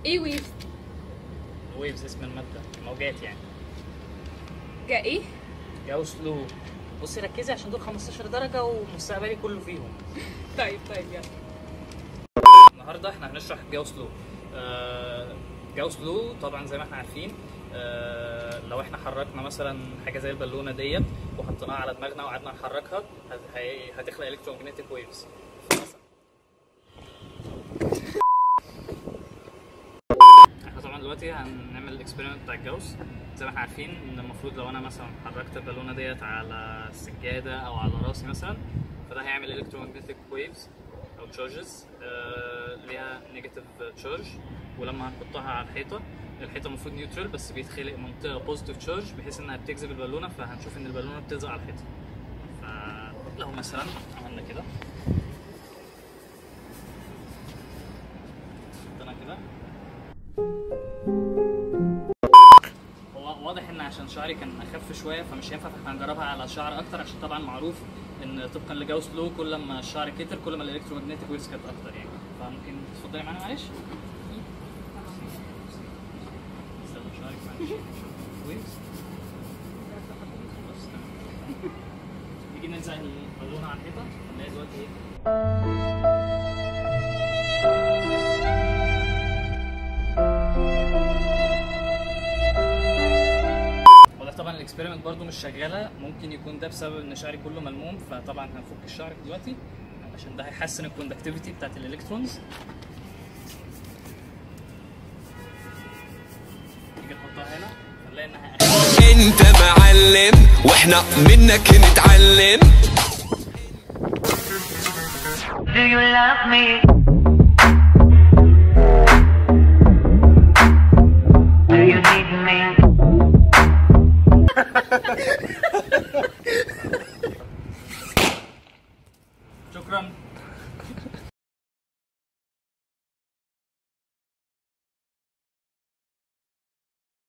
ايه ويفز ويفز اسم الماده موجات يعني جا ايه جاوس لو بصي ركزي عشان دول 15 درجه ومستقبلي كله فيهم طيب طيب يلا النهارده احنا هنشرح جاوس لو آه، جاوس لو طبعا زي ما احنا عارفين آه، لو احنا حركنا مثلا حاجه زي البالونه ديت وحطيناها على دماغنا وقعدنا نحركها هت- هي- هتخلق الكترومagnetic ويفز احنا طبعا دلوقتي هنعمل الاكسبيرمنت بتاع الجاوس زي ما احنا عارفين ان المفروض لو انا مثلا حركت البالونه ديت على السجاده او على راسي مثلا فده هيعمل الكترومagnetic ويفز او تشارجز ليها نيجاتيف تشارج ولما هنحطها على الحيطه الحيطه المفروض نيوترال بس بيتخلق منطقه بوزيتيف تشارج بحيث انها بتجذب البالونه فهنشوف ان البالونه بتلزق على الحيطه فلو مثلا عملنا كده حطينا كده هو واضح ان عشان شعري كان اخف شويه فمش هينفع فاحنا هنجربها على شعر اكتر عشان طبعا معروف ان طبقا لجاوس لو كل ما الشعر كتر كل ما الالكترومagnetic ويفز كانت اكتر يعني فممكن تفضلي معانا معلش استنى شعرك معلش ويفز بس تمام. نيجي نلزق البالونه على الحيطه نلاقي دلوقتي ايه واضح طبعا الاكسبيرمنت برضو مش شغاله ممكن يكون ده بسبب ان شعري كله ملموم فطبعا هنفك الشعر دلوقتي عشان ده هيحسن الكوندكتيفيتي بتاعت الالكترونز نيجي نحطها هنا هنلاقي انها انت معلم واحنا منك نتعلم Do you love me? Do you need me? شكرا